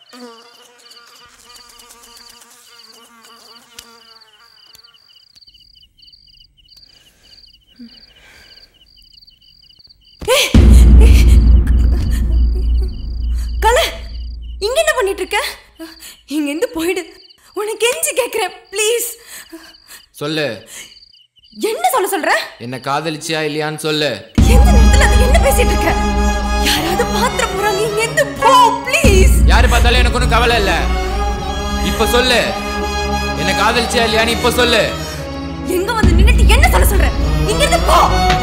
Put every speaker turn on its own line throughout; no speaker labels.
கலை இங்க என்ன பண்ணிட்டு இருக்க இங்க இருந்து போயிடு உனக்கு கெஞ்சி கேக்குறேன் ப்ளீஸ்
சொல்லு
என்ன சொல்ல சொல்ற
என்ன காதலிச்சியா இல்லையான்னு சொல்லு
எந்த நேரத்துல அது என்ன பேசிட்டு இருக்க யாராவது பாத்திர போறாங்க இங்க இருந்து போ ப்ளீஸ்
யாரு பார்த்தாலும் எனக்கு ஒன்றும் கவலை இல்ல இப்ப சொல்லு என்ன காதலிச்சியா இல்லையான்னு இப்ப சொல்லு
எங்க வந்து நின்னுட்டு என்ன சொல்ல சொல்ற இங்க இருந்து போ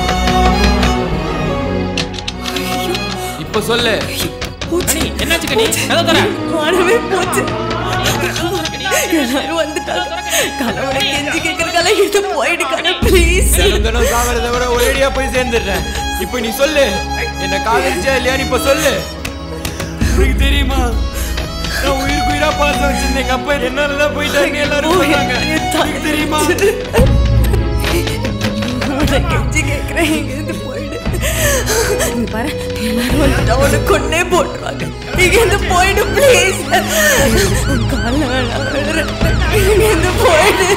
இப்ப சொல்லு
போச்சு
என்னாச்சு கண்ணி கதை தர
மானவே போச்சு எல்லாரும் வந்துட்டாங்க கணவனை கெஞ்சி கேட்கறதுக்கால இது போயிடு கண ப்ளீஸ்
தினம் தினம் சாவறதை விட ஒரேடியா போய் சேர்ந்துடுறேன் இப்ப நீ சொல்லு என்ன காதலிச்சியா இல்லையான்னு இப்ப சொல்லு உனக்கு தெரியுமா நான் உயிருக்கு உயிரா பாசம் வச்சிருந்தேன் எங்க அப்பா என்னாலதான் போயிட்டாங்க எல்லாரும் சொன்னாங்க உனக்கு தெரியுமா
உன்னை கெஞ்சி கேட்கிறேன் இங்க இருந்து போயிடு இங்க பாரு எல்லாரும் வந்துட்டா உன்னை கொன்னே போட்டுருவாங்க இங்க இருந்து போயிடு ப்ளீஸ் கால வேணாம் விழுறேன். இங்க இருந்து போயிடு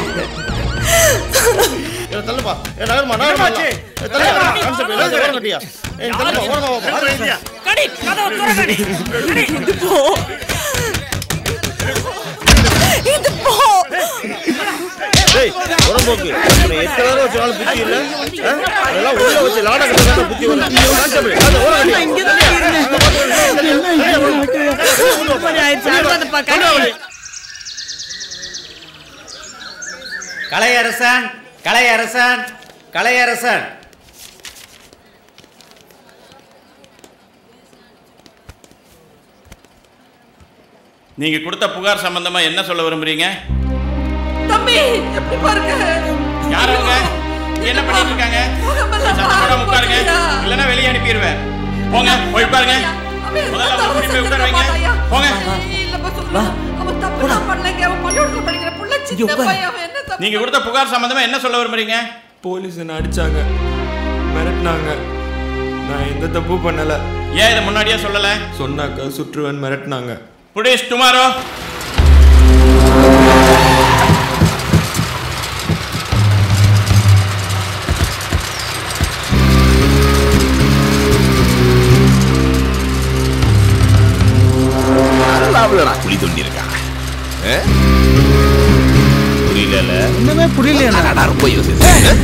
ஏய், தள்ளுப்பா ஏ நகர்மா நகர்மா ஏய், தள்ளுப்பா கான்ஸ்டபிள் எல்லாரும் ஓரம் கட்டியா ஏய் தள்ளுப்பா ஓரமா வா பாத்து
கடி கதவை திறக்கடி
இது போ இது போ
டேய் உடம்போக்கு உன்னை எத்தனை தடவை வச்சாலும் புத்தி இல்ல ஆ? அதெல்லாம் உள்ள வச்சு லாட கட்ட புத்தி வரும் கான்ஸ்டபிள் அந்த ஓரம் கட்டியா
கலையரசன் கலையரசன் கலையரசன்
நீங்க கொடுத்த புகார் சம்பந்தமா என்ன சொல்ல விரும்புறீங்க
தம்பி எப்படி பாருங்க
யார் அவங்க என்ன பண்ணிட்டு இருக்காங்க சத்தம் போடாம உட்காருங்க இல்லைன்னா வெளியே அனுப்பிடுவேன் போங்க போய் உட்காருங்க முதல்ல அவங்க கூட்டிட்டு போய் உட்கார வைங்க போங்க நீங்க கொடுத்த புகார் சம்பந்தமா என்ன சொல்ல விரும்புறீங்க
போலீஸ் என்ன அடிச்சாங்க மிரட்டினாங்க நான் எந்த தப்பு பண்ணல
ஏன் இதை முன்னாடியே சொல்லல
சொன்னாக்க சுற்றுவன் மிரட்டினாங்க
புடிஷ் டுமாரோ
அவ்வளோடா குழி தோண்டி இருக்காங்க புரியல
இன்னுமே புரியலையா
ரொம்ப யோசிச்சு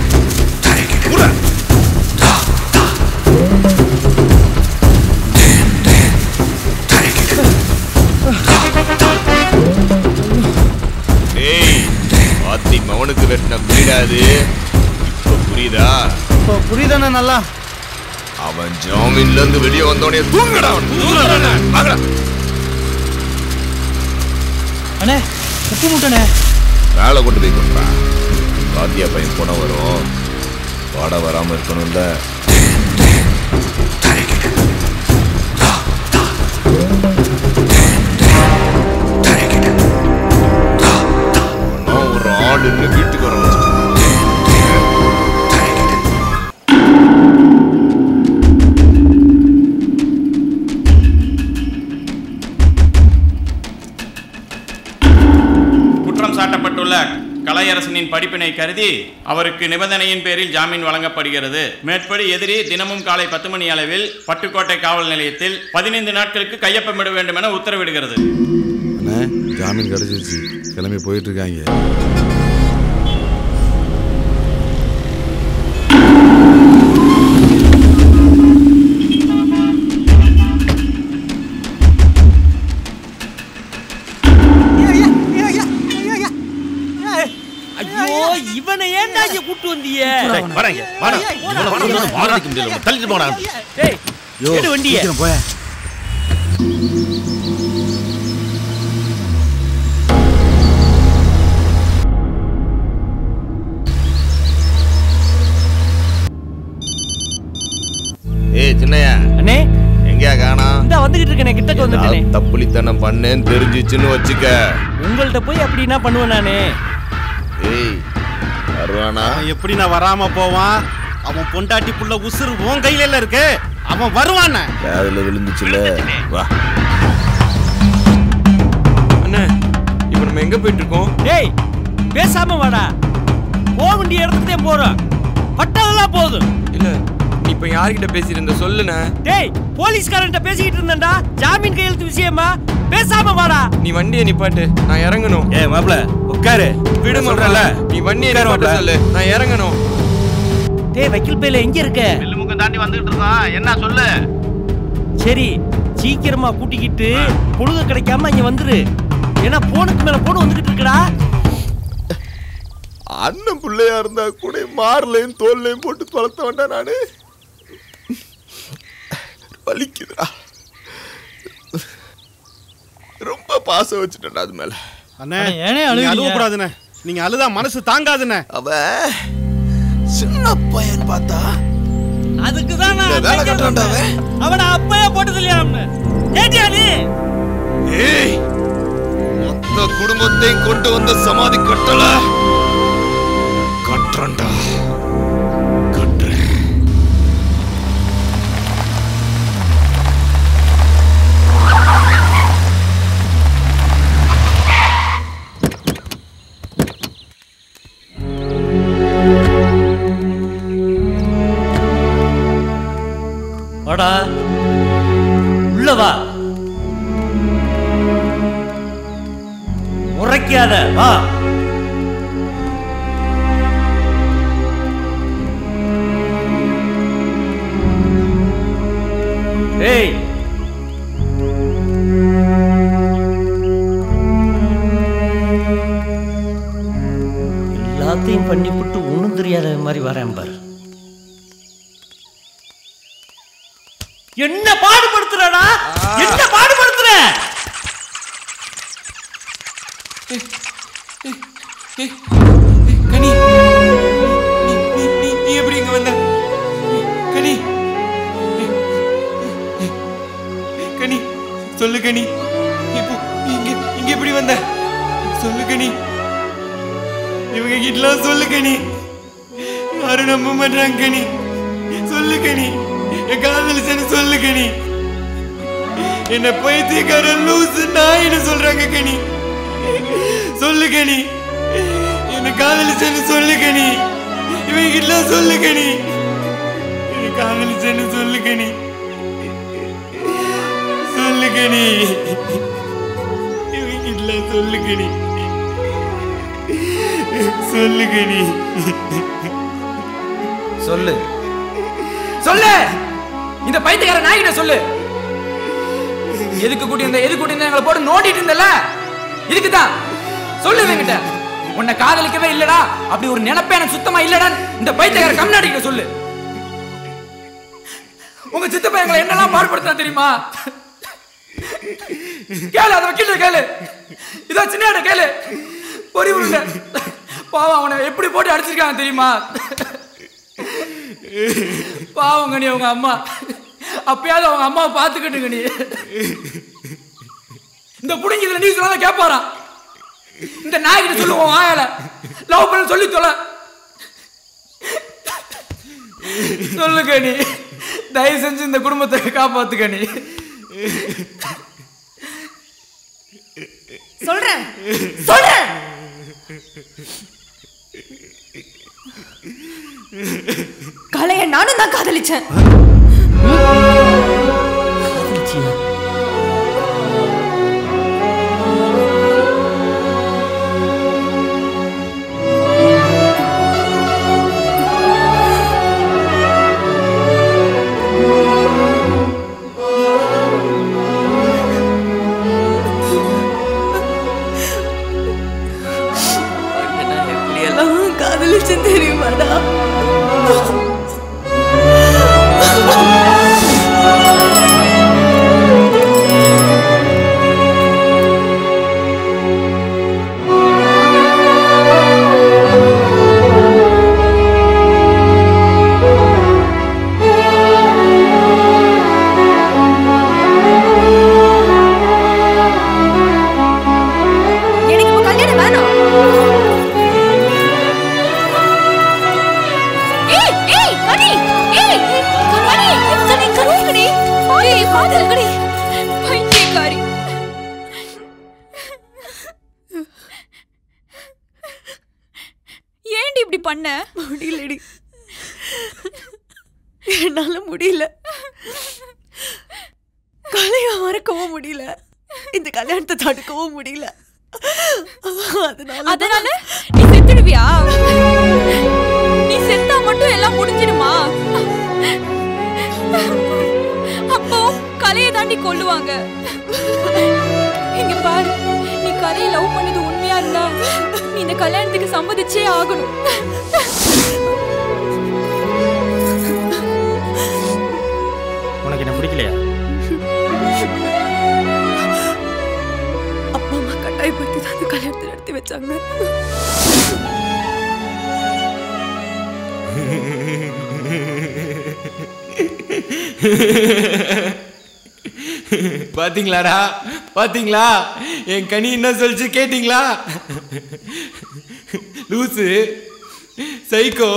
ஏய் ஆத்தி மவனுக்கு வெட்டின புரியாது இப்ப புரியுதா
இப்போ புரியுதானே நல்லா
அவன் ஜாமீன்ல இருந்து வெளியே வந்தோடனே தூங்கடா அவன் தூங்கடா வாங்கடா
அண்ணே உப்பு முட்டனே
வேலை கொண்டு போய் கொடுப்பான் பாத்தியா பையன் போன வரும் வாட வராம இருக்கணும்ல நான் ஒரு ஆளுன்னு வீட்டுக்கு வர வச்சுட்டேன்
குற்றம் சாட்டப்பட்டுள்ள கலையரசனின் படிப்பினை கருதி அவருக்கு நிபந்தனையின் பேரில் ஜாமீன் வழங்கப்படுகிறது மேற்படி எதிரி தினமும் காலை பத்து மணி அளவில் பட்டுக்கோட்டை காவல் நிலையத்தில் பதினைந்து நாட்களுக்கு கையொப்பமிட வேண்டும் என உத்தரவிடுகிறது
அண்ணே ஜாமீன் கிடைச்சிருச்சு கிளம்பி போயிட்டு இருக்காங்க
ஐயோ இவனை ஏன்டா இங்க கூட்டு வந்தீங்க
வராங்க வாடா இவனை கொண்டு வந்து வாடகைக்கு முடியல தள்ளிட்டு போடா
டேய் எடு வண்டியை
போய
ஏய் சின்னையா
அண்ணே
எங்கேயா காணோம்
இந்த வந்துகிட்டு இருக்கேனே கிட்டக்கு வந்துட்டேனே
ஏதாவது தப்புலித்தனம் பண்ணேன்னு தெரிஞ்சிச்சுன்னு வச்சுக்க
உங்கள்ட்ட போய் அப்படி என்ன பண்ணுவேன் நானே
ஏய் வருவானா
அவன் எப்படி நான் வராம போவான் அவன் பொண்டாட்டி புள்ள உசுறு உன் கையில இல்ல இருக்கு அவன் வருவானே
காதுல விழுந்துச்சுல வா
நம்ம எங்க போயிட்டு இருக்கோம்
டேய் பேசாம வாடா போக வேண்டிய இடத்துக்கு தான் போறோம் பட்டதெல்லாம் போதும்
இல்ல நீ இப்ப யார்கிட்ட பேசியிருந்த சொல்லுண்ணே
டேய் போலீஸ்காரன்ட்ட பேசிக்கிட்டு இருந்தேன்டா ஜாமீன் கையெழுத்து விஷயமா பேசாம வாடா
நீ வண்டியை நிப்பாட்டு நான் இறங்கணும்
ஏ மாப்ள உட்காரு
விடு
சொல்றல
நீ வண்டியை நிப்பாட்ட சொல்லு நான் இறங்கணும்
டேய் வக்கீல் பேல எங்க இருக்க
வில்லுமுக்கம் தாண்டி வந்துகிட்டு இருக்கான் என்ன சொல்லு
சரி சீக்கிரமா கூட்டிக்கிட்டு பொழுது கிடைக்காம இங்க வந்துரு ஏன்னா போனுக்கு மேல போன் வந்துகிட்டு இருக்குடா
அண்ணன் பிள்ளையா இருந்தா கூட மார்லையும் தோல்லையும் போட்டு தொலைத்த வேண்டாம் நானு வலிக்குதுடா ரொம்ப பாசம் வச்சுட்டேன்டா அது மேல
அண்ணே ஏனே அழுவக்கூடாதுண்ணே நீங்க அழுதா மனசு தாங்காதுண்ணே
அவ சின்ன பையன் பார்த்தா
அதுக்கு தான்
இந்த வேலை கட்டுறான்டா அவன்.
அவனை அப்பவே போட்டு சொல்லியாம்னு கேட்டியா நீ
ஏய் மொத்த குடும்பத்தையும் கொண்டு வந்த சமாதி கட்டல கட்டுறேன்டா கட்டுறேன்
வாடா உள்ள வா உரைக்காத வா ஏய் எல்லாத்தையும் பண்ணிவிட்டு ஒண்ணும் தெரியாத மாதிரி வரேன் பாரு என்ன பாடுபடுத்துறடா என்ன பாடுபடுத்துற
கனி நீ நீ நீ நீ எப்படி இங்க வந்த கனி கனி சொல்லு கனி இப்போ இங்க இங்க எப்படி வந்த சொல்லு கனி இவங்க கிட்டலாம் சொல்லு கனி யாரும் நம்ப மாட்டாங்க கனி சொல்லு கனி என் காதலிச்சன்னு சொல்லு கனி என்ன பைத்தியக்கார லூசு நாயின்னு சொல்றாங்க கனி சொல்லு கனி என்ன காதலிச்சன்னு சொல்லு கனி இவங்க கிட்ட சொல்லு கனி என்ன காதலிச்சன்னு சொல்லு கனி சொல்லு கனி இவங்க கிட்ட சொல்லு கனி சொல்லு கனி
சொல்லு சொல்லு இந்த பைத்தியக்கார நாய்கிட்ட சொல்லு எதுக்கு கூட்டி இருந்த எதுக்கு கூட்டி இருந்த எங்களை போட்டு நோண்டிட்டு இருந்தல இதுக்கு தான் சொல்லு என்கிட்ட உன்னை காதலிக்கவே இல்லடா அப்படி ஒரு நினைப்பே எனக்கு சுத்தமா இல்லடா இந்த பைத்தியக்கார கம்நாடி கிட்ட சொல்லு உங்க சித்தப்பா எங்களை என்னெல்லாம் பாடுபடுத்தா தெரியுமா கேளு அதை வக்கீல் கேளு இதோ சின்ன கேளு பொறி உருண்டை பாவம் அவனை எப்படி போட்டு அடிச்சிருக்காங்க தெரியுமா பாவங்க நீ அவங்க அம்மா அப்பயாவது அவங்க அம்மாவை பார்த்துக்கிட்டுங்க நீ இந்த புடிங்க இதுல நீ சொன்னா கேட்பாராம் இந்த நாய்கிட்ட சொல்லுவோம் ஆயால லவ் பண்ண சொல்லி தொலை சொல்லுங்க நீ தயவு செஞ்சு இந்த குடும்பத்தை காப்பாத்துக்க நீ
சொல்றேன் சொல்றேன் கலைய நானும் தான் காதலிச்சேன் நான் எப்படியெல்லாம் காதலிச்சேன் தெரியுமாடா
இப்படி பண்ண
முடியலடி என்னால முடியல கலையை மறக்கவும் முடியல இந்த கல்யாணத்தை தடுக்கவும் முடியல அதனால
அதனால நீ செத்துடுவியா நீ செத்தா மட்டும் எல்லாம் முடிஞ்சிடுமா அப்போ கலையை தாண்டி கொல்லுவாங்க இங்க பாரு நீ கலையை லவ் பண்ணது உண்மையா இருந்தா நீ இந்த கல்யாணத்துக்கு சம்மதிச்சே ஆகணும்
உனக்கு என்ன பிடிக்கலையா
அப்பா அம்மா கட்டாயப்படுத்தி தான் இந்த கல்யாணத்தை நடத்தி வச்சாங்க
பாத்தீங்களாடா பாத்தீங்களா என் கனி என்ன சொல்லிச்சு கேட்டீங்களா லூசு சைக்கோ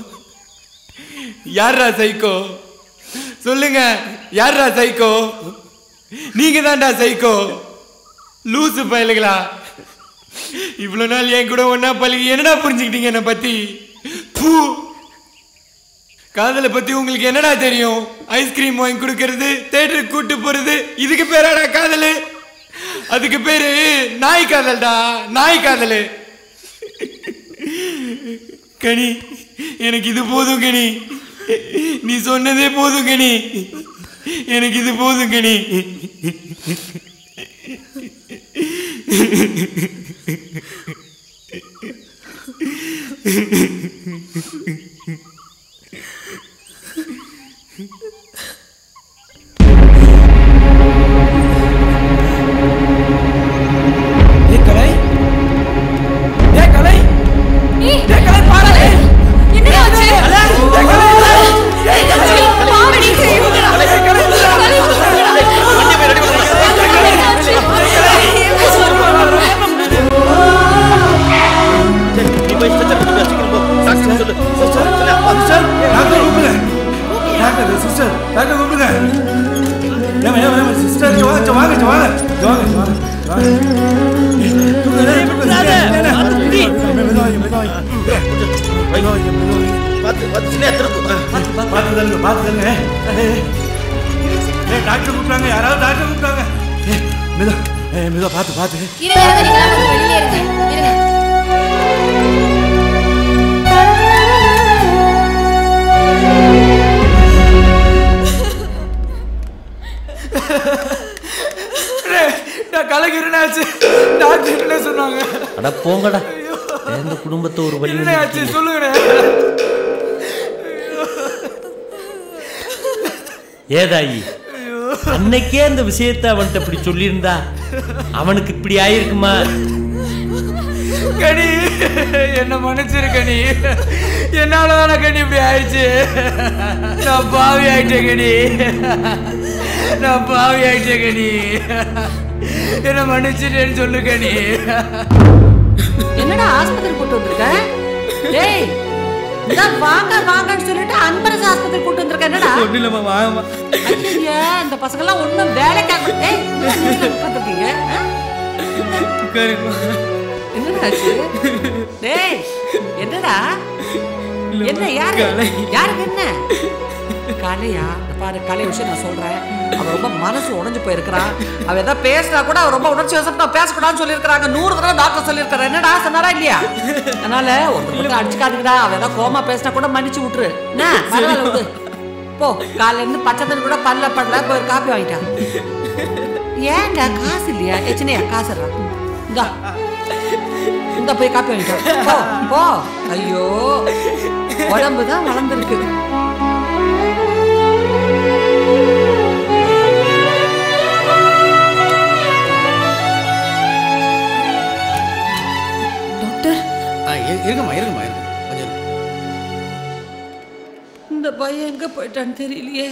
யார்ரா சைக்கோ சொல்லுங்க யார்ரா சைக்கோ நீங்க தான்டா சைக்கோ லூசு பயலுங்களா இவ்வளவு நாள் என் கூட ஒன்னா பழகி என்னடா புரிஞ்சுக்கிட்டீங்க என்னை பத்தி பூ காதலை பத்தி உங்களுக்கு என்னடா தெரியும் ஐஸ்கிரீம் வாங்கி கொடுக்கறது தேட்டருக்கு கூட்டு போறது இதுக்கு பேராடா காதலு அதுக்கு பேரு நாய் காதல்டா நாய் காதலு கனி எனக்கு இது போதும் கனி நீ சொன்னதே போதும் கனி எனக்கு இது போதும் கனி
ஏய் கலை ஏய் கலை ஏய் கலை பாரு
என்ன ஆச்சு
ஏய் கலை ஏய் கலை
பாவடி
நீ போய் ஸ்ட்ரெச்சர் கொண்டு வா, சீக்கிரம் போ டாக்டர் சொல்லு சிஸ்டர் சொல்லு அப்பா சிஸ்டர்
டாக்டர் கூப்பிடுங்க டாக்டர் சிஸ்டர் டாக்டர் கூப்பிடுங்க ஏமா ஏமா ஏமா சிஸ்டர் இங்க வாங்க இங்க வாங்க இங்க வாங்க இங்க வாங்க இங்க வாங்க இங்க வாங்க ஏய், தூக்குங்க, ஏய், தூக்குங்க, ஏய், ஏய், ஏய்,
பார்த்து பிடி.
மெதுவா வைங்க, மெதுவா வைங்க. மெதுவா வைங்க, மெதுவா வைங்க.
பார்த்து பார்த்து சின்ன திருப்பு
பார்த்து தள்ளுங்க பார்த்து தள்ளுங்க ஏய், ஏய், ஏய். ஏய் டாக்டர் கூப்பிட்டாங்க யாராவது டாக்டர் கூப்பிட்டாங்க ஏய் மெதுவா ஏய் மெதுவா பார்த்து பார்த்து
இருங்க இருங்க நீங்க கொஞ்சம் வெளியில இருங்க இருங்க
டேய், நான் கலக்கிறேன்னாச்சு டாக்டர் என்ன சொன்னாங்க
அட போங்கடா இந்த குடும்பத்தை ஒரு வழி
என்ன ஆச்சு சொல்லுங்க
ஏதாயி அன்னைக்கே அந்த விஷயத்தை அவன்கிட்ட இப்படி சொல்லியிருந்தா அவனுக்கு இப்படி ஆயிருக்குமா
கனி என்ன மன்னிச்சிரு கனி என்னாலதான கனி இப்படி ஆயிடுச்சு நான் பாவி ஆயிட்டேன் கனி நான் பாவி ஆயிட்டேன் கனி என்ன மன்னிச்சிட்டேன்னு சொல்லு கனி
என்னடா ஆஸ்பத்திரி கூட்டு வந்திருக்க டேய் இதான் வாங்க வாங்கன்னு சொல்லிட்டு அன்பரசு ஆஸ்பத்திரி கூட்டு வந்திருக்க என்னடா
ஒன்றும் இல்லைம்மா வாங்கம்மா
ஐயா இந்த பசங்க எல்லாம் ஒண்ணும் வேலைக்காக டேய் உட்காந்துருக்கீங்க என்னடா ஆச்சு டேய் என்னடா என்ன யாரு யாருக்கு என்ன கலையா இந்த பாரு கலை விஷயம் நான் சொல்றேன் அவ ரொம்ப மனசு உடைஞ்சு போயிருக்கிறான் அவ ஏதாவது பேசினா கூட அவ ரொம்ப உணர்ச்சி வசப்பட்டா பேசக்கூடாதுன்னு சொல்லியிருக்கிறாங்க நூறு தடவை டாக்டர் சொல்லியிருக்காரு என்னடா சொன்னாரா இல்லையா அதனால ஒருத்தர் மட்டும் அடிச்சுக்காதுக்கடா அவ ஏதாவது கோமா பேசினா கூட மன்னிச்சு விட்டுரு என்ன பரவாயில்ல விடு போ காலையில இருந்து பச்சை தண்ணி கூட பல்ல படல போய் ஒரு காப்பி வாங்கிட்டா ஏன்டா காசு இல்லையா எச்சனையா காசுடா இந்தா இந்த போய் காப்பி வாங்கிட்டா போ போ ஐயோ உடம்பு தான் வளர்ந்துருக்கு டாக்டர்
இருக்குமா இருக்குமா இருக்கு கொஞ்சம் இரு.
இந்த பையன் எங்க போயிட்டான்னு தெரியலையே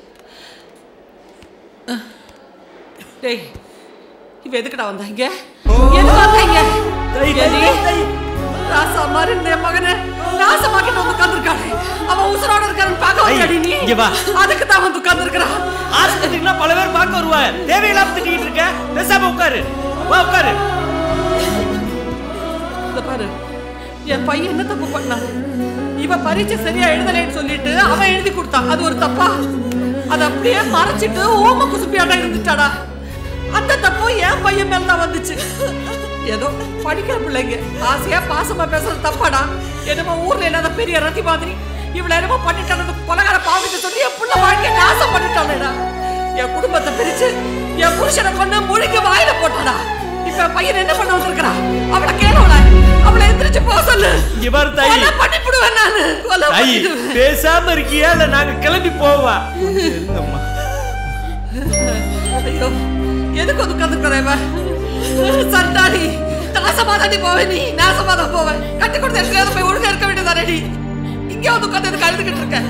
அஹ். டேய் இவ எதுக்குடா வந்தாங்க எதுக்கு வந்தாங்க ஏடி? ராசா மாதிரி இந்த என் மகனை நாசமாக்கிட்டு வந்து உட்காந்துருக்கானே அவன் உசுரோட இருக்கான்னு பார்க்க வந்தாடி நீ
இங்க வா.
அதுக்கு தான் வந்து உட்காந்துருக்கிறான்
ஆஸ்பத்திரிக்குலாம் பல பேர் பார்க்க வருவாங்க தேவையில்லாம திட்டிட்டு இருக்க பேசாம உட்காரு வா உட்காரு
இந்த பாரு என் பையன் என்ன தப்பு பண்ணான் இவ பரீட்சை சரியா எழுதலைன்னு சொல்லிட்டு அவன் எழுதி கொடுத்தான் அது ஒரு தப்பா அதை அப்படியே மறைச்சிட்டு ஓம குசுப்பியாடா இருந்துட்டாடா அந்த தப்பும் என் பையன் மேல தான் வந்துச்சு ஏதோ படிக்கிற பிள்ளைங்க ஆசையா பாசமா பேசுறது தப்பாடா என்னமோ ஊர்ல இல்லாத பெரிய ரத்தி மாதிரி இவ்வளவு என்னமோ பண்ணிட்டானது கொலகார பாவிட்டு சொல்லி என் புள்ள வாழ்க்கைய நாசம் பண்ணிட்டானேடா என் குடும்பத்தை பிரிச்சு என் புருஷனை கொண்டு முழுங்கி வாயில போட்டாடா இப்ப என் பையன் என்ன பண்ண வந்திருக்கிறா அவளை கேளவளா அவளை எந்திரிச்சு போக சொல்லு
இங்க பாரு தாயி.
கொலை பண்ணிவிடுவேன் நானு கொலை
தாயி
பண்ணிடுவேன்.
பேசாம இருக்கியா இல்ல நாங்க கிளம்பி போவா
ஐயோ எதுக்கு வந்து உட்காந்துருக்கிற இவன் சண்டாடி நாசமா தாண்டி போவேன் நீ நாசமா தான் போவேன் கட்டி கொடுத்த இடத்துல போய் ஒழுங்கா இருக்க வேண்டியதானே நீ இங்கே வந்து உட்காந்து எனக்கு அழுதுகிட்டு இருக்க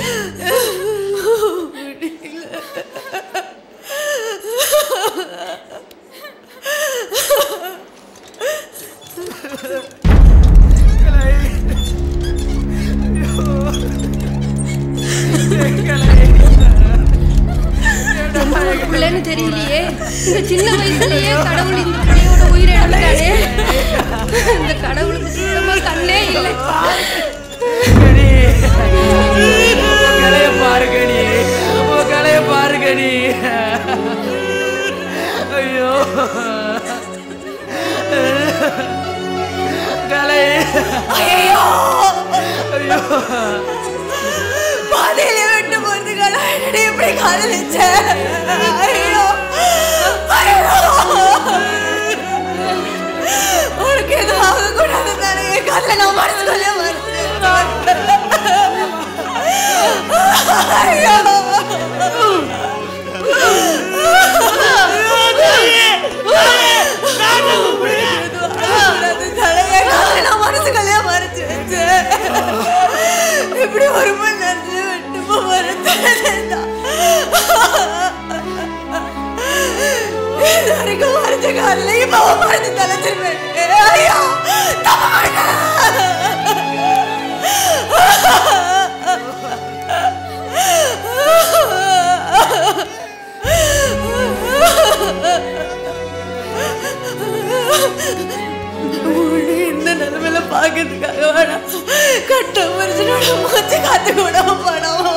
பிள்ளைன்னு தெரியலையே இந்த சின்ன வயசுலயே கடவுள் இந்த பிள்ளையோட உயிரை எடுத்தானே இந்த கடவுளுக்கு சுத்தமா கண்ணே இல்லை
கலைய பாருங்க நீ உன் கலைய பாருங்க நீ ஐயோ கலை
ஐயோ
ஐயோ
பாதையில விட்டு போறதுக்கான என்னடி இப்படி காதலிச்ச ஐயோ ஐயோ உனக்கு எதுவும் ஆகக்கூடாது தானே என் காலில் நான் மனசுக்குள்ளே ஐயோ மனசுக்குள்ளே மறைச்சு வச்சு இப்படி ஒரு மணி நேரத்துல விட்டு போறதுதான் இது வரைக்கும் மறைச்ச காலில் இப்போ மறைச்சு தலைச்சிருப்பேன் ஐயோ தப்பு உன்னை இந்த நிலைமையில பாக்கிறதுக்காக வேணாம் கட்ட மனுஷனோட மூச்சு காத்து கூட படாம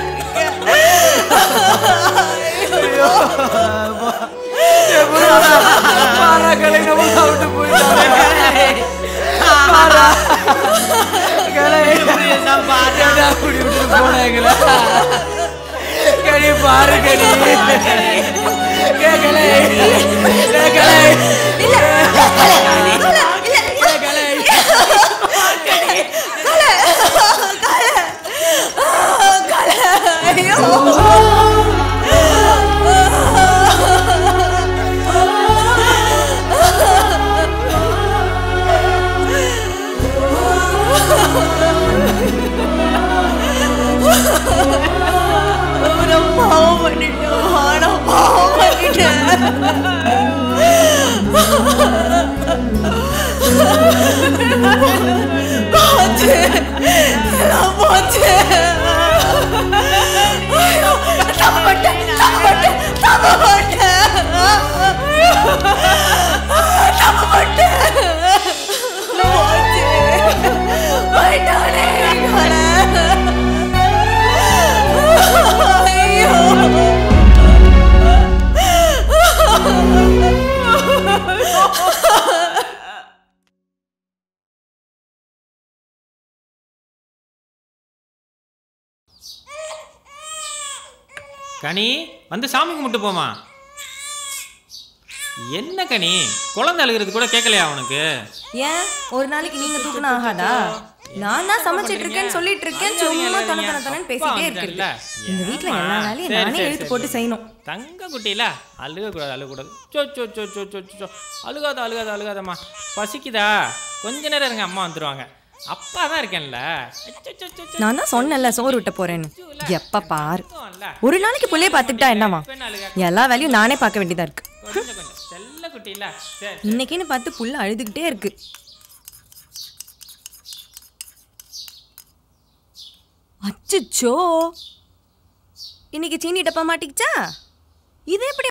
பாரா கலை நம்ம விட்டு போயிட்டாங்க பாரா கலை பாரா அப்படி விட்டு போனாங்களா கடி பாரு கடி கலை கலை
அவரை பாவம் பண்ணிட்டோம் ஆனா பாவம் பண்ணிட்டேன் போச்சு எல்லாம் போச்சு ஐயோ, தப்பு பண்ணிட்டேன், தப்பு பண்ணிட்டேன், தப்பு பண்ணிட்டேன். தப்பு பண்ணிட்டேன். போச்சு. போயிட்டானே எங்களை. ஐயோ
கனி வந்து சாமி கும்பிட்டு போமா என்ன கனி குழந்தை அழுகிறது கூட கேட்கலையா அவனுக்கு
ஏன் ஒரு நாளைக்கு நீங்க தூக்குனா ஆகாதா நான் தான் சமைச்சிட்டு இருக்கேன்னு சொல்லிட்டு இருக்கேன் சும்மா தொண தொண தொணன்னு பேசிட்டே இருக்கு இந்த வீட்ல எல்லா வேலையும்
சரி,
நானே
சரி, இழுத்து சரி, போட்டு சரி. செய்யணும் தங்க குட்டியில அழுகக்கூடாது அழுகக்கூடாது சோ சோ சோ சோ சோ சோ, சோ அழுகாத அழுகாத அழுகாதம்மா பசிக்குதா கொஞ்ச நேரம் இருங்க அம்மா வந்துருவாங்க அப்பா தான் இருக்கேன்ல அச்சோ, சோ, சோ, சோ.
நான் தான் சொன்னேன்ல சோறு விட்ட போறேன்னு எப்ப பாரு ஒரு நாளைக்கு புள்ளைய பார்த்துக்கிட்டா என்னவா எல்லா வேலையும் நானே பார்க்க வேண்டியதா இருக்கு
கொஞ்சம் கொஞ்சம் செல்ல குட்டியில சரி
இன்னைக்குன்னு பார்த்து புள்ள அழுதுகிட்டே இருக்கு அச்சோ இன்னைக்கு சீனி டப்பா மாட்டிக்கிச்சா இது எப்படி